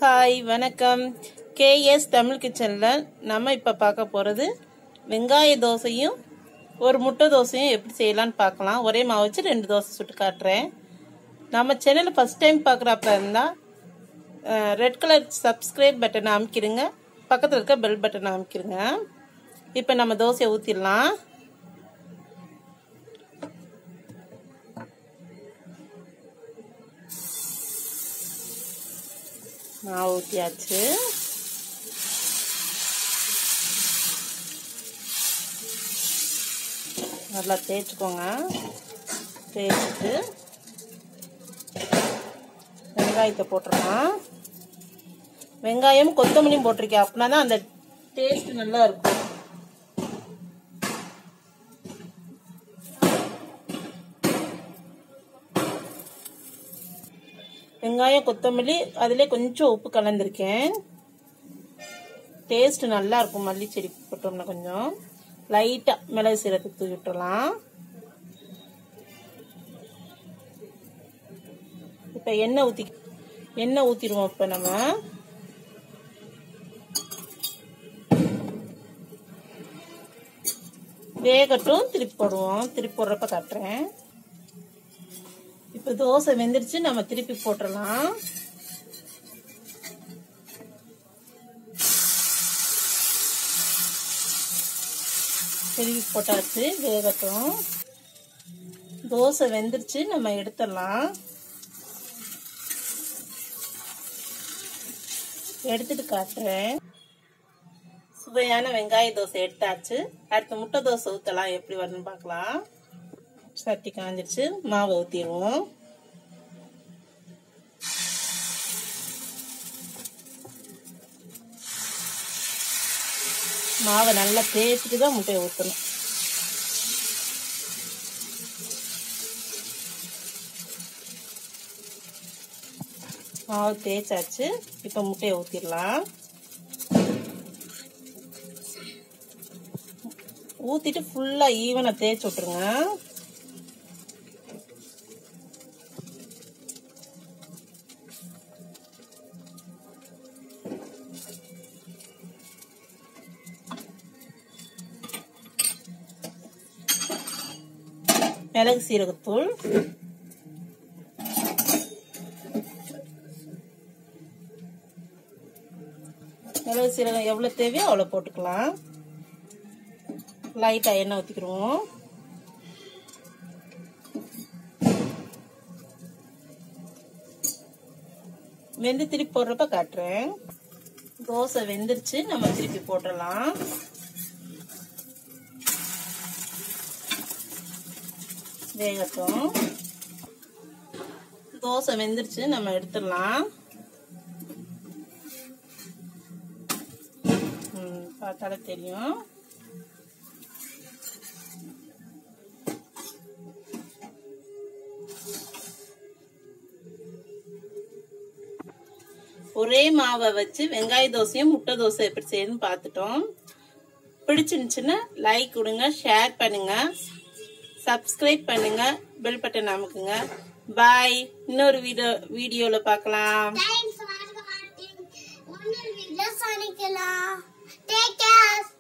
Hi வணக்கம் KS Tamil கிச்சனில் நம்ம இப்போ பார்க்க போகிறது வெங்காய தோசையும் ஒரு முட்டை தோசையும் எப்படி செய்யலான்னு பார்க்கலாம் ஒரே மாவு வச்சு ரெண்டு தோசை சுட்டு காட்டுறேன் நம்ம சேனலை ஃபஸ்ட் டைம் பார்க்குறப்ப இருந்தால் ரெட் கலர் சப்ஸ்கிரைப் பட்டனை அமைக்கிடுங்க பக்கத்தில் இருக்க பெல் பட்டனை அமைக்கிடுங்க இப்போ நம்ம தோசையை ஊற்றிடலாம் மாவு ஊற்றியாச்சு நல்லா தேய்ச்சிக்கோங்க தேய்ச்சிட்டு வெங்காயத்தை போட்டுருலாம் வெங்காயம் கொத்தமல்லியும் போட்டிருக்கேன் அப்படின்னா தான் அந்த டேஸ்ட் நல்லா இருக்கும் வெங்காயம் கொத்தமல்லி அதிலே கொஞ்சம் உப்பு கலந்துருக்கேன் டேஸ்ட் நல்லா இருக்கும் மல்லி செடி போட்டோம்னா கொஞ்சம் லைட்டாக மிளகு சீரகத்துக்கு தூக்கி விட்டுறலாம் இப்போ எண்ணெய் ஊற்றி எண்ணெய் ஊற்றிடுவோம் இப்போ நம்ம வேகட்டும் திருப்பி போடுவோம் திருப்பி போடுறப்ப காட்டுறேன் இப்போ தோசை வெந்துருச்சு நம்ம திருப்பி போட்டுடலாம் திருப்பி போட்டாச்சு வேகட்டும் தோசை வெந்துருச்சு நம்ம எடுத்துடலாம் எடுத்துட்டு காட்டுறேன் சுவையான வெங்காய தோசை எடுத்தாச்சு அடுத்து முட்டை தோசை ஊற்றலாம் எப்படி வரும்னு பார்க்கலாம் சட்டி காஞ்சிருச்சு மாவை ஊற்றிடுவோம் மாவை நல்லா தேய்ச்சிட்டு தான் முட்டையை ஊற்றணும் மாவு தேய்ச்சாச்சு இப்போ முட்டையை ஊற்றிடலாம் ஊற்றிட்டு ஃபுல்லாக ஈவனாக தேய்ச்சி விட்ருங்க மிளகு சீரகத்தூள் மிளகு சீரகம் எவ்வளோ தேவையோ அவ்வளோ போட்டுக்கலாம் லைட்டாக எண்ணெய் ஊற்றிக்கிடுவோம் வெந்து திருப்பி போடுறப்ப காட்டுறேன் தோசை வெந்துருச்சு நம்ம திருப்பி போட்டுடலாம் வேகட்டும் தோசை வெந்துருச்சு நம்ம எடுத்துடலாம் பார்த்தாலே தெரியும் ஒரே மாவை வச்சு வெங்காய தோசையும் முட்டை தோசை எப்படி செய்யணும்னு பார்த்துட்டோம் பிடிச்சிருந்துச்சுன்னா லைக் கொடுங்க ஷேர் பண்ணுங்க சப்ஸ்கிரைப் பண்ணுங்க பெல் பட்டன் அமுக்குங்க பாய் இன்னொரு வீடியோ வீடியோல பார்க்கலாம் Thanks for watching. இன்னொரு வீடியோ சந்திக்கலாம். Take care.